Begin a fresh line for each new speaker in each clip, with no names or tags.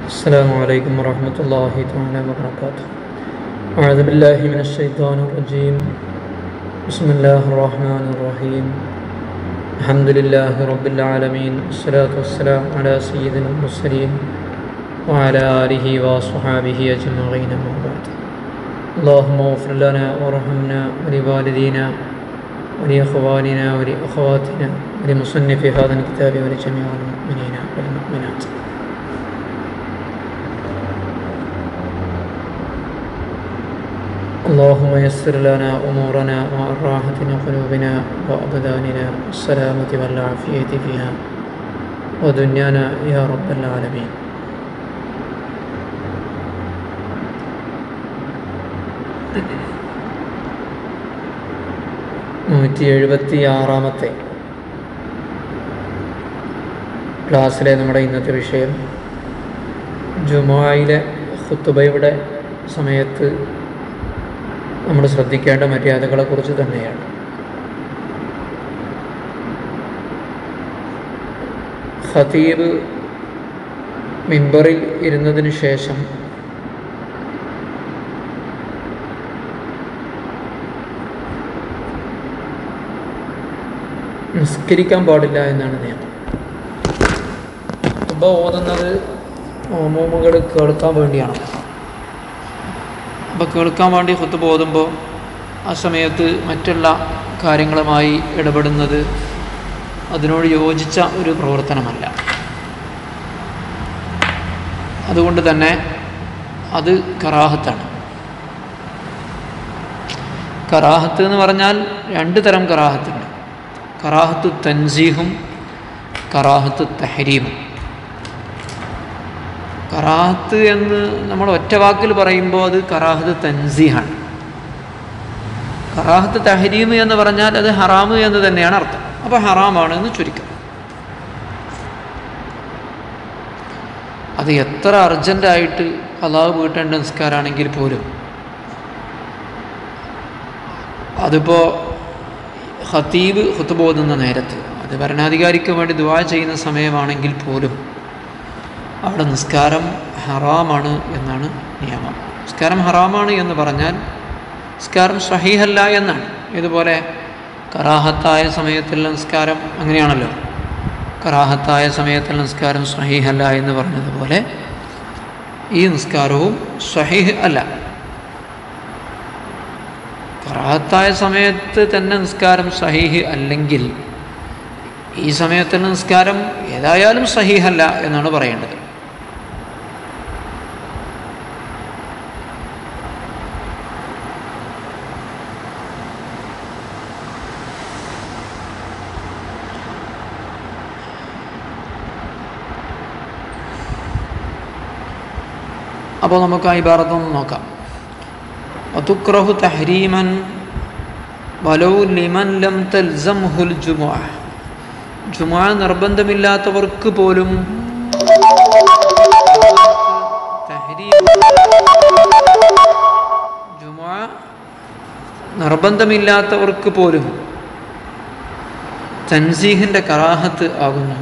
السلام عليكم ورحمة الله تعالى وبركاته أعوذ بالله من الشيطان الرجيم بسم الله الرحمن الرحيم الحمد لله رب العالمين والصلاة والسلام على سيدنا المرسلين وعلى آله وصحابه أجمعين أما بعد اللهم اغفر لنا وارحمنا ولوالدينا ولإخواننا ولأخواتنا ولمصنف هذا الكتاب ولجميع المؤمنين والمؤمنات اللهم يسر لنا أمورنا مع الراحة قلوبنا وأبداننا والسلامة والعافية فيها ودنيانا يا رب العالمين നൂറ്റി എഴുപത്തി ആറാമത്തെ ക്ലാസ്സിലെ നമ്മുടെ ഇന്നത്തെ വിഷയം ജുമായിലെ ഖുത്തുബയുടെ സമയത്ത് നമ്മൾ ശ്രദ്ധിക്കേണ്ട മര്യാദകളെക്കുറിച്ച് തന്നെയാണ് ഖതീബ് മിമ്പറിൽ ഇരുന്നതിന് ശേഷം നിസ്കരിക്കാൻ പാടില്ല എന്നാണ് നിയമം ഖുത്തുബ ഓതുന്നത് മോമോമുകൾ കേൾക്കാൻ വേണ്ടിയാണ് അപ്പോൾ കേൾക്കാൻ വേണ്ടി ഖുത്തുബ ഓതുമ്പോൾ ആ സമയത്ത് മറ്റുള്ള കാര്യങ്ങളുമായി ഇടപെടുന്നത് അതിനോട് യോജിച്ച ഒരു പ്രവർത്തനമല്ല അതുകൊണ്ട് തന്നെ അത് കറാഹത്താണ് കറാഹത്ത് എന്ന് പറഞ്ഞാൽ രണ്ട് തരം കറാഹത്തുണ്ട് കറാഹത്ത് തൻസീഹും കറാഹത്ത് തഹരീമും കറാഹത്ത് എന്ന് നമ്മൾ ഒറ്റ വാക്കിൽ പറയുമ്പോൾ അത് കറാഹത്ത് തൻസീഹാണ് കറാഹത്ത് തഹരീം എന്ന് പറഞ്ഞാൽ അത് ഹറാമ് എന്ന് തന്നെയാണ് അർത്ഥം അപ്പോൾ ഹറാമാണ് എന്ന് ചുരുക്കം അത് എത്ര അർജൻറ്റായിട്ട് അള്ളാഹ് വീട്ടേണ്ട നിസ്കാരമാണെങ്കിൽ പോലും അതിപ്പോൾ ഖത്തീബ് ഹുത്തുബോധുന്ന നേരത്ത് അത് ഭരണാധികാരിക്ക് വേണ്ടി ദുവാ ചെയ്യുന്ന സമയമാണെങ്കിൽ പോലും അവിടെ നിസ്കാരം ഹറാമാണ് എന്നാണ് നിയമം നിസ്കാരം ഹറാമാണ് എന്ന് പറഞ്ഞാൽ നിസ്കാരം സഹീഹല്ല എന്നാണ് ഇതുപോലെ കറാഹത്തായ സമയത്തുള്ള നിസ്കാരം അങ്ങനെയാണല്ലോ കറാഹത്തായ സമയത്തുള്ള നിസ്കാരം സഹീഹല്ല എന്ന് പറഞ്ഞതുപോലെ ഈ നിസ്കാരവും സഹീഹ് അല്ല കറാഹത്തായ സമയത്ത് തന്നെ നിസ്കാരം സഹീഹ് അല്ലെങ്കിൽ ഈ സമയത്തുള്ള നിസ്കാരം ഏതായാലും സഹീഹല്ല എന്നാണ് പറയേണ്ടത് അപ്പോൾ നമുക്ക് ആ ഇബാറത്തൊന്ന് നോക്കാം വതുക്രഹു തഹരീമൻ വലൗ ലിമൻ ലം തൽസംഹുൽ ജുമുഅ ജുമുഅ നിർബന്ധമില്ലാത്തവർക്ക് പോലും ജുമുഅ നിർബന്ധമില്ലാത്തവർക്ക് പോലും തൻസീഹിൻ്റെ കറാഹത്ത് ആകുന്നു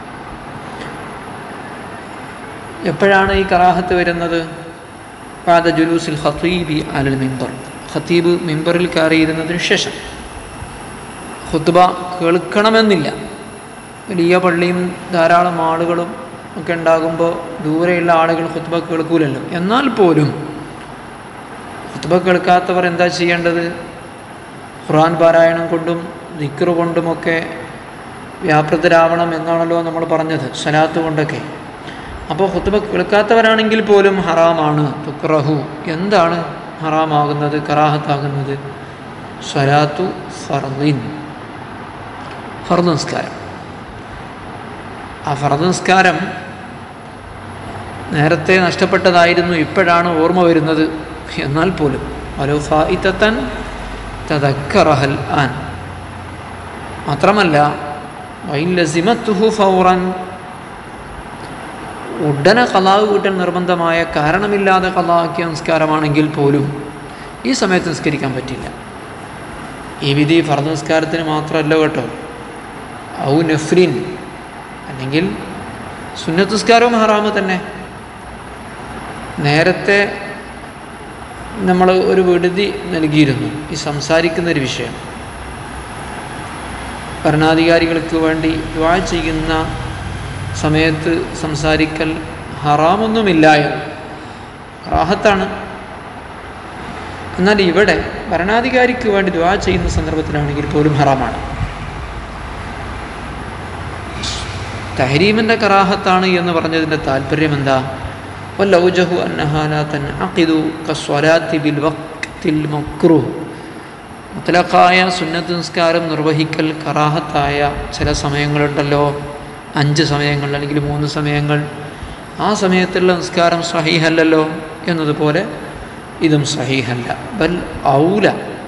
എപ്പോഴാണ് ഈ കറാഹത്ത് വരുന്നത് പാദ ജുലൂസിൽ ഖത്തീബി അലൽ മിമ്പർ ഖത്തീബ് മിമ്പറിൽ കയറിയിരുന്നതിന് ശേഷം ഖുത്ബ കേൾക്കണമെന്നില്ല വലിയ പള്ളിയും ധാരാളം ആളുകളും ഒക്കെ ഉണ്ടാകുമ്പോൾ ദൂരെയുള്ള ആളുകൾ ഖുത്ബ കേൾക്കൂലല്ലോ എന്നാൽ പോലും ഖുത്ബ കേൾക്കാത്തവർ എന്താ ചെയ്യേണ്ടത് ഖുർആൻ പാരായണം കൊണ്ടും ദിക്റ് കൊണ്ടുമൊക്കെ വ്യാപൃതരാവണം എന്നാണല്ലോ നമ്മൾ പറഞ്ഞത് സലാത്ത് കൊണ്ടൊക്കെ അപ്പോൾ ഹുത്തുബ കേൾക്കാത്തവരാണെങ്കിൽ പോലും ഹറാമാണ് തുക്രഹു എന്താണ് ഹറാമാകുന്നത് കറാഹത്താകുന്നത് സ്വലാത്തു ഫർദിൻ ഫർദ് നിസ്കാരം ആ ഫർദ് നിസ്കാരം നേരത്തെ നഷ്ടപ്പെട്ടതായിരുന്നു ഇപ്പോഴാണ് ഓർമ്മ വരുന്നത് എന്നാൽ പോലും അലുഫായിത്തൻ തദക്കറഹൽ ആൻ മാത്രമല്ല വൈലസിമത്തുഹു ഫൗറൻ ഉടനെ കലാവ് വീട്ടൽ നിർബന്ധമായ കാരണമില്ലാതെ കലാക്കിയ നിസ്കാരമാണെങ്കിൽ പോലും ഈ സമയത്ത് നിസ്കരിക്കാൻ പറ്റില്ല ഈ വിധി ഫർദ് നിസ്കാരത്തിന് മാത്രമല്ല കേട്ടോ ഔ നഫ്രിൻ അല്ലെങ്കിൽ സുന്നത്ത് നിസ്കാരവും ഹറാമ് തന്നെ നേരത്തെ നമ്മൾ ഒരു വിടുതി നൽകിയിരുന്നു ഈ സംസാരിക്കുന്ന ഒരു വിഷയം ഭരണാധികാരികൾക്ക് വേണ്ടി ദ്വാ ചെയ്യുന്ന സമയത്ത് സംസാരിക്കൽ ഹറാമൊന്നുമില്ല എന്ന് റാഹത്താണ് എന്നാൽ ഇവിടെ ഭരണാധികാരിക്ക് വേണ്ടി ദ്വാ ചെയ്യുന്ന സന്ദർഭത്തിലാണെങ്കിൽ പോലും ഹറാമാണ് തഹരീമിൻ്റെ കറാഹത്താണ് എന്ന് പറഞ്ഞതിൻ്റെ താല്പര്യം എന്താ വല്ലൗജഹു അന്നഹാലാത്തൻ അഖിദു കസ്വലാത്തി ബിൽ വക്തിൽ മക്രു മുത്തലഖായ സുന്നത്ത് നിസ്കാരം നിർവഹിക്കൽ കറാഹത്തായ ചില സമയങ്ങളുണ്ടല്ലോ അഞ്ച് സമയങ്ങൾ അല്ലെങ്കിൽ മൂന്ന് സമയങ്ങൾ ആ സമയത്തുള്ള നിസ്കാരം സഹീഹല്ലല്ലോ എന്നതുപോലെ ഇതും സഹീഹല്ല ബൽ ഔല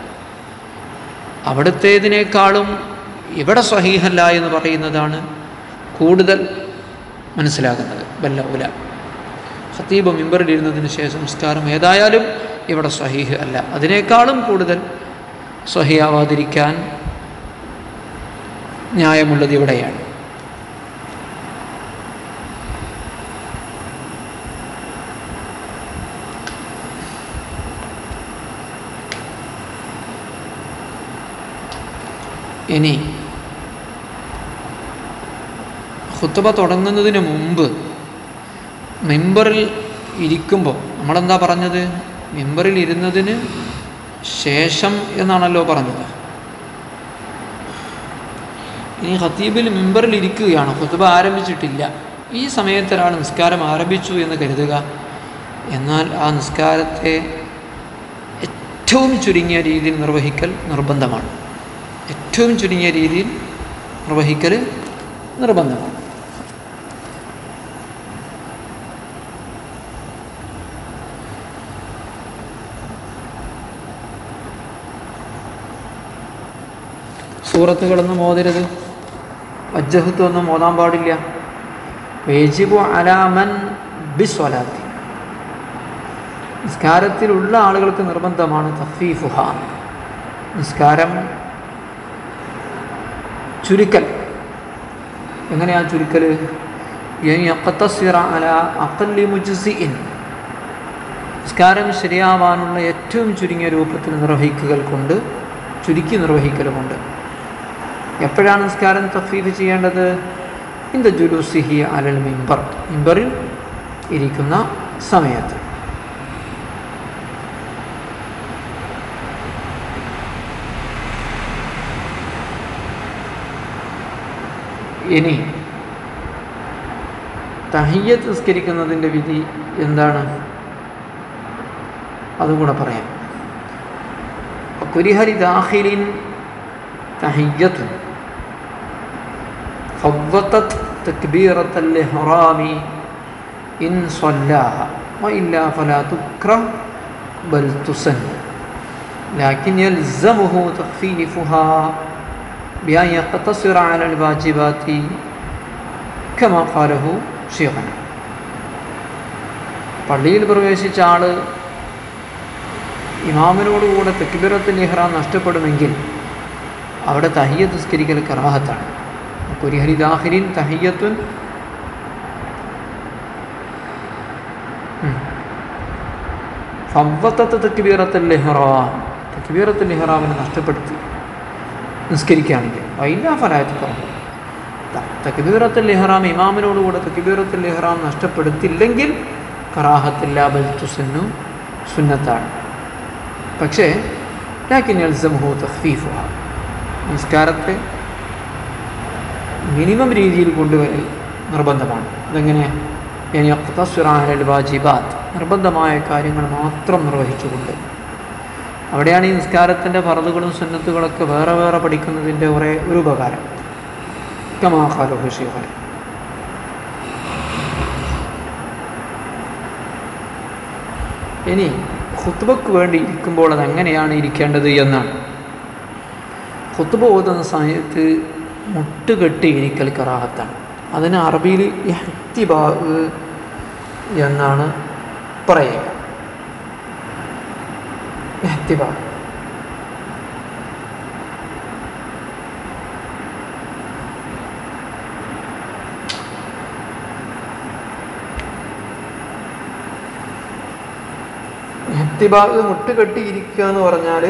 അവിടുത്തേതിനേക്കാളും ഇവിടെ സഹീഹല്ല എന്ന് പറയുന്നതാണ് കൂടുതൽ മനസ്സിലാകുന്നത് ബൽ ഔല ഖത്തീബ് മിമ്പറിലിരുന്നതിന് ശേഷം സംസ്കാരം ഏതായാലും ഇവിടെ സഹീഹ് അല്ല അതിനേക്കാളും കൂടുതൽ സഹിയാവാതിരിക്കാൻ ന്യായമുള്ളത് ഇവിടെയാണ് ഇനി ഖുത്തുബ തുടങ്ങുന്നതിന് മുമ്പ് മെമ്പറിൽ ഇരിക്കുമ്പോൾ നമ്മളെന്താ പറഞ്ഞത് മെമ്പറിൽ ഇരുന്നതിന് ശേഷം എന്നാണല്ലോ പറഞ്ഞത് ഇനി ഖത്തീബിൽ മെമ്പറിൽ ഇരിക്കുകയാണ് ഖുത്തുബ ആരംഭിച്ചിട്ടില്ല ഈ സമയത്ത് ഒരാൾ നിസ്കാരം ആരംഭിച്ചു എന്ന് കരുതുക എന്നാൽ ആ നിസ്കാരത്തെ ഏറ്റവും ചുരുങ്ങിയ രീതിയിൽ നിർവഹിക്കൽ നിർബന്ധമാണ് ഏറ്റവും ചുരുങ്ങിയ രീതിയിൽ നിർവഹിക്കൽ നിർബന്ധമാണ് സൂറത്തുകളൊന്നും ഓതരുത് വജ്ജഹത്തൊന്നും ഓതാൻ പാടില്ല വേജിബു അലാമൻ ബിസ്വലാത്തി നിസ്കാരത്തിലുള്ള ആളുകൾക്ക് നിർബന്ധമാണ് തഫീഫുഹ നിസ്കാരം ചുരുക്കൽ എങ്ങനെയാ ചുരുക്കൽ അല അക്കല്ലി മുജ്സിഇൻ നിസ്കാരം ശരിയാവാനുള്ള ഏറ്റവും ചുരുങ്ങിയ രൂപത്തിൽ നിർവഹിക്കൽ കൊണ്ട് ചുരുക്കി നിർവഹിക്കൽ കൊണ്ട് എപ്പോഴാണ് നിസ്കാരം തഫീഫ് ചെയ്യേണ്ടത് ഇന്ത ജുലൂസിഹി അലൽ മിമ്പർ മിമ്പറിൽ ഇരിക്കുന്ന സമയത്ത് ഇനി തഹിയ്യത്ത് നിസ്കരിക്കുന്നതിൻ്റെ വിധി എന്താണ് അതും കൂടെ പറയാം കുരിഹരി ദാഹിലിൻ തഹിയ്യത്ത് فضتت تكبيرة الإحرام إن صلاها وإلا فلا تكره بل تسن لكن يلزمه تخفيفها بأن يقتصر على الواجبات كما قاله شيخنا പള്ളിയിൽ പ്രവേശിച്ച ആൾ ഇമാമിനോടുകൂടെ തെക്കിബിറത്തിൽ ഇഹ്റാം നഷ്ടപ്പെടുമെങ്കിൽ അവിടെ തഹിയ്യത്ത് നിസ്കരിക്കൽ കറാഹത്താണ് കുരിഹരി ദാഹിരിൻ തഹിയ്യത്തുൻ ഫവ്വത്തത്ത് തെക്കിബീറത്തിൽ ഇഹ്റാം തെക്കിബീറത്തിൽ ഇഹ്റാമിനെ നഷ്ടപ്പെടുത്തി നിസ്കരിക്കുകയാണെങ്കിൽ വൈല ഫലായത്ത് പറഞ്ഞു തക്ബീറത്തുൽ ഇഹ്റാം ഇമാമിനോടുകൂടെ തക്ബീറത്തുൽ ഇഹ്റാം നഷ്ടപ്പെടുത്തില്ലെങ്കിൽ കറാഹത്തില്ല ബൽത്തുസന്നു സുന്നത്താണ് പക്ഷേ ലാക്കിൻ എൽസംഹു തഖ്ഫീഫുഹ നിസ്കാരത്തെ മിനിമം രീതിയിൽ കൊണ്ടുവരൽ നിർബന്ധമാണ് അതെങ്ങനെ വാജിബാത്ത് നിർബന്ധമായ കാര്യങ്ങൾ മാത്രം നിർവഹിച്ചുകൊണ്ട് അവിടെയാണ് ഈ നിസ്കാരത്തിൻ്റെ ഫറതുകളും സുന്നത്തുകളൊക്കെ വേറെ വേറെ പഠിക്കുന്നതിൻ്റെ കുറേ ഒരു ഉപകാരം കമാഖാലോ ഹുഷിഖാൻ ഇനി ഖുത്തുബക്ക് വേണ്ടി ഇരിക്കുമ്പോൾ അത് എങ്ങനെയാണ് ഇരിക്കേണ്ടത് എന്നാണ് ഖുത്തുബ ഓതുന്ന സമയത്ത് മുട്ടുകെട്ടി ഇരിക്കൽ കറാഹത്താണ് അതിന് അറബിയിൽ ഇഹ്തിബാഗ് എന്നാണ് പറയുക ഇഹ്തിബാഗ് ഇർത്തിബാഗ് മുട്ടുകെട്ടി ഇരിക്കുക എന്ന് പറഞ്ഞാൽ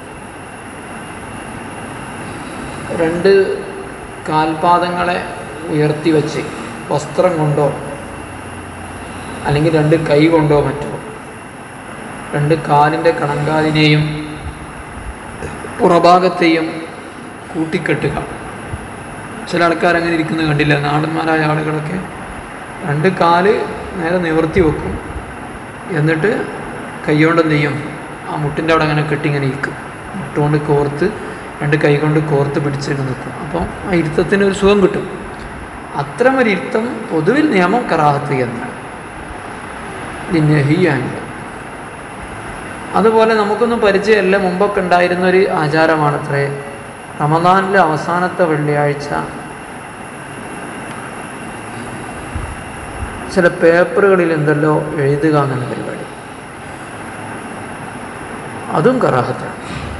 രണ്ട് കാൽപാദങ്ങളെ ഉയർത്തി വെച്ച് വസ്ത്രം കൊണ്ടോ അല്ലെങ്കിൽ രണ്ട് കൈ കൊണ്ടോ മറ്റോ രണ്ട് കാലിൻ്റെ കണങ്കാലിനെയും പുറഭാഗത്തെയും കൂട്ടിക്കെട്ടുക ചില ആൾക്കാർ അങ്ങനെ ഇരിക്കുന്നത് കണ്ടില്ല നാടന്മാരായ ആളുകളൊക്കെ രണ്ട് കാല് നേരെ നിവർത്തി വെക്കും എന്നിട്ട് കൈകൊണ്ട് എന്ത് ചെയ്യും ആ മുട്ടിൻ്റെ അവിടെ അങ്ങനെ കെട്ടി ഇങ്ങനെ ഇരിക്കും മുട്ടുകൊണ്ട് കോർത്ത് രണ്ട് കൈ കൊണ്ട് കോർത്ത് പിടിച്ചിട്ട് നിൽക്കും അപ്പോൾ ആ ഇരുത്തത്തിന് ഒരു സുഖം കിട്ടും അത്തരം ഒരു ഇരുത്തം പൊതുവിൽ നിയമം കറാഹത്ത് എന്നാണ് ലിന്നഹിയാനില്ല അതുപോലെ നമുക്കൊന്നും പരിചയമല്ല മുമ്പൊക്കെ ഉണ്ടായിരുന്ന ഒരു ആചാരമാണത്രേ റമദാനിലെ അവസാനത്തെ വെള്ളിയാഴ്ച ചില പേപ്പറുകളിൽ എന്തെല്ലോ എഴുതുക എന്നുള്ള പരിപാടി അതും കറാഹത്താണ്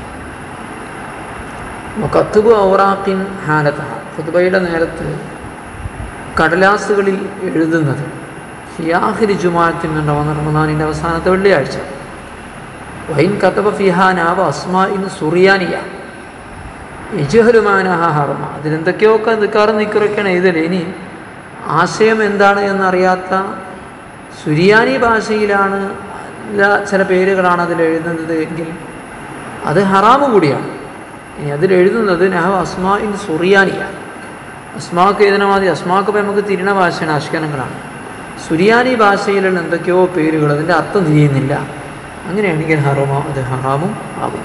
കത്തുബ് ഔറാഖിൻ ഹാലത്ത ഖുതുബയുടെ നേരത്ത് കടലാസുകളിൽ എഴുതുന്നത് ഹിയാഹിരി ജുമാഅത്തിൻ ഉണ്ടാവുന്ന റമദാനിൻ്റെ അവസാനത്തെ വെള്ളിയാഴ്ച വൈൻ കത്തബ ഫിഹാനാവ അസ്മാഇൻ സുറിയാനിയ ഇജുഹലുമാനഹ ഹർമ അതിലെന്തൊക്കെയൊക്കെ നിൽക്കാറും നിൽക്കറൊക്കെയാണ് എഴുതല് ഇനി ആശയം എന്താണ് എന്നറിയാത്ത സുരിയാനി ഭാഷയിലാണ് ല- ചില പേരുകളാണ് അതിൽ എഴുതുന്നത് എങ്കിൽ അത് ഹറാമ് കൂടിയാണ് ഇനി അതിൽ എഴുതുന്നത് നഹ അസ്മാഇൻ സുറിയാനിയ അസ്മാക്ക് എഴുതണ മാതിരി അസ്മാക്ക് ഇപ്പം നമുക്ക് തിരിണ ഭാഷയാണ് അഷ്കനങ്ങളാണ് സുരിയാനി ഭാഷയിലുള്ള എന്തൊക്കെയോ പേരുകൾ അതിൻ്റെ അർത്ഥം തിരിയുന്നില്ല അങ്ങനെയാണെങ്കിൽ ഹറമോ അത് ഹറാമും ആകും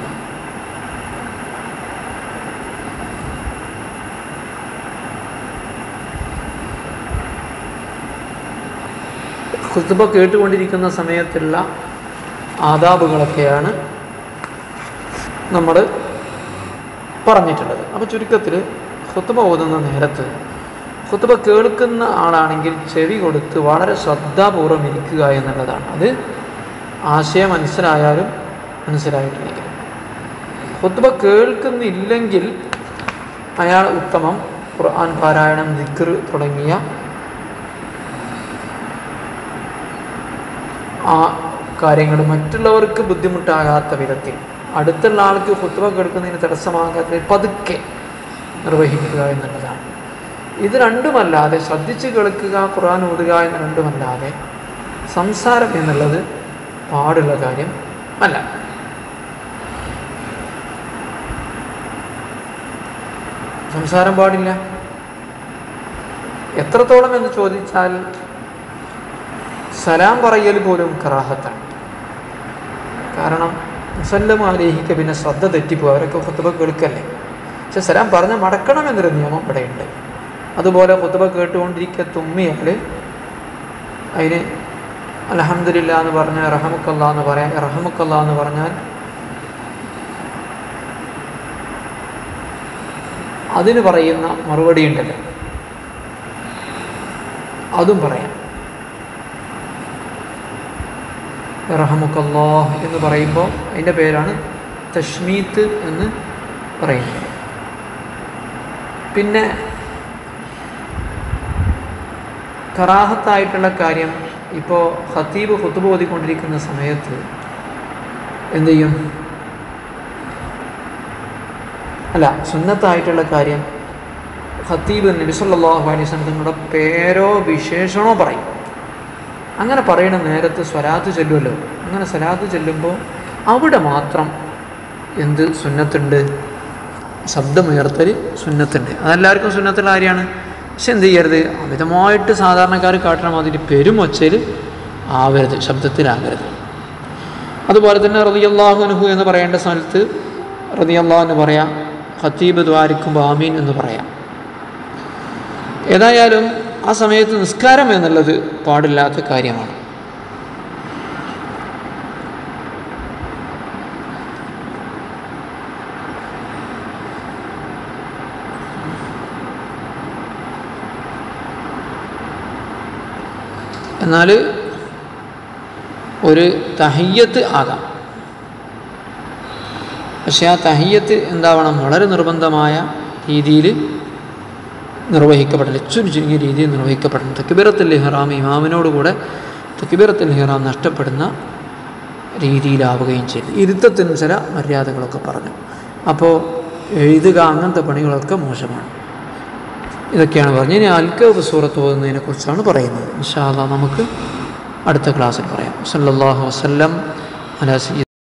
ഖുത്തുബ കേട്ടുകൊണ്ടിരിക്കുന്ന സമയത്തുള്ള ആദാബുകളൊക്കെയാണ് നമ്മൾ പറഞ്ഞിട്ടുള്ളത് അപ്പോൾ ചുരുക്കത്തിൽ ഖുത്തുബ ഓതുന്ന നേരത്ത് ഖുത്തുബ കേൾക്കുന്ന ആളാണെങ്കിൽ ചെവി കൊടുത്ത് വളരെ ശ്രദ്ധാപൂർവം ഇരിക്കുക എന്നുള്ളതാണ് അത് ആശയം മനസ്സിലായാലും മനസ്സിലായിട്ടില്ലെങ്കിൽ ഖുത്തുബ കേൾക്കുന്നില്ലെങ്കിൽ അയാൾ ഉത്തമം ഖുർആൻ പാരായണം ദിക്ർ തുടങ്ങിയ ആ കാര്യങ്ങൾ മറ്റുള്ളവർക്ക് ബുദ്ധിമുട്ടാകാത്ത വിധത്തിൽ അടുത്തുള്ള ആൾക്ക് ഫുത്വ കേൾക്കുന്നതിന് തടസ്സമാകാത്ത വിധത്തിൽ പതുക്കെ നിർവഹിക്കുക എന്നുള്ളതാണ് ഇത് രണ്ടുമല്ലാതെ ശ്രദ്ധിച്ച് കേൾക്കുക ഖുർആൻ ഓതുക എന്ന് രണ്ടുമല്ലാതെ സംസാരം എന്നുള്ളത് പാടുള്ള കാര്യം അല്ല സംസാരം പാടില്ല എത്രത്തോളം എന്ന് ചോദിച്ചാൽ സലാം പറയൽ പോലും കറാഹത്താണ് കാരണം മുസല്ലം ആലേഹിക്ക് പിന്നെ ശ്രദ്ധ തെറ്റിപ്പോയി അവരൊക്കെ ഫുത്തുബ കേൾക്കല്ലേ പക്ഷെ സലാം പറഞ്ഞ് മടക്കണം എന്നൊരു നിയമം ഇവിടെയുണ്ട് അതുപോലെ ഫുത്തുബ കേട്ടുകൊണ്ടിരിക്കുക തുമ്മിയാൽ അതിന് അലഹമില്ല എന്ന് പറഞ്ഞാൽ റഹമുക്കല്ല എന്ന് പറയാം റഹമുക്കല്ല എന്ന് പറഞ്ഞാൽ അതിന് പറയുന്ന മറുപടി ഉണ്ടല്ലോ അതും പറയാം റഹമുക്കല്ലാഹ് എന്ന് പറയുമ്പോൾ അതിൻ്റെ പേരാണ് തഷ്മീത്ത് എന്ന് പറയുന്നത് പിന്നെ കറാഹത്തായിട്ടുള്ള കാര്യം ഇപ്പോൾ ഹത്തീബ് ഹുത്തുബ് ഓതിക്കൊണ്ടിരിക്കുന്ന സമയത്ത് എന്ത് ചെയ്യും അല്ല സുന്നത്തായിട്ടുള്ള കാര്യം ഹത്തീബ് നബിസല്ലാഹു അലൈഹി സ്വലം തങ്ങളുടെ പേരോ വിശേഷണോ പറയും അങ്ങനെ പറയുന്ന നേരത്ത് സ്വലാത്ത് ചെല്ലുമല്ലോ അങ്ങനെ സ്വലാത്ത് ചെല്ലുമ്പോൾ അവിടെ മാത്രം എന്ത് സുന്നത്തുണ്ട് ശബ്ദമുയർത്തൽ സുന്നത്തുണ്ട് അതെല്ലാവർക്കും സുന്നത്തുള്ള കാര്യമാണ് പക്ഷെ എന്ത് ചെയ്യരുത് അമിതമായിട്ട് സാധാരണക്കാർ കാട്ടുന്ന മാതിരി പെരുമൊച്ചയിൽ ആവരുത് ശബ്ദത്തിലാകരുത് അതുപോലെ തന്നെ റതിയല്ലാഹു അനുഹു എന്ന് പറയേണ്ട സ്ഥലത്ത് റതിയല്ലാഹു എന്ന് പറയാം ഖത്തീബ് ദ്വാരിക്കുമ്പോൾ ആമീൻ എന്ന് പറയാം ഏതായാലും ആ സമയത്ത് നിസ്കാരം എന്നുള്ളത് പാടില്ലാത്ത കാര്യമാണ് എന്നാൽ ഒരു തഹയ്യത്ത് ആകാം പക്ഷേ ആ തഹയ്യത്ത് എന്താവണം വളരെ നിർബന്ധമായ രീതിയിൽ നിർവഹിക്കപ്പെടണം ഏറ്റവും ചുരുങ്ങിയ രീതിയിൽ നിർവഹിക്കപ്പെടണം തക്കിബിറത്തുൽ ഹിറാം ഇമാമിനോടുകൂടെ തക്കിബിറത്തുൽ ഹിറാം നഷ്ടപ്പെടുന്ന രീതിയിലാവുകയും ചെയ്തു ഇരുത്തത്തിനും ചില മര്യാദകളൊക്കെ പറഞ്ഞു അപ്പോൾ എഴുതുക അങ്ങനത്തെ പണികളൊക്കെ മോശമാണ് ഇതൊക്കെയാണ് പറഞ്ഞത് ഇനി അൽക്കവ് സൂറത്ത് ഓതുന്നതിനെ കുറിച്ചാണ് പറയുന്നത് ഇൻഷാ അല്ലാ നമുക്ക് അടുത്ത ക്ലാസ്സിൽ പറയാം സല്ലല്ലാഹു വസല്ലം അലാ സയ്യിദ്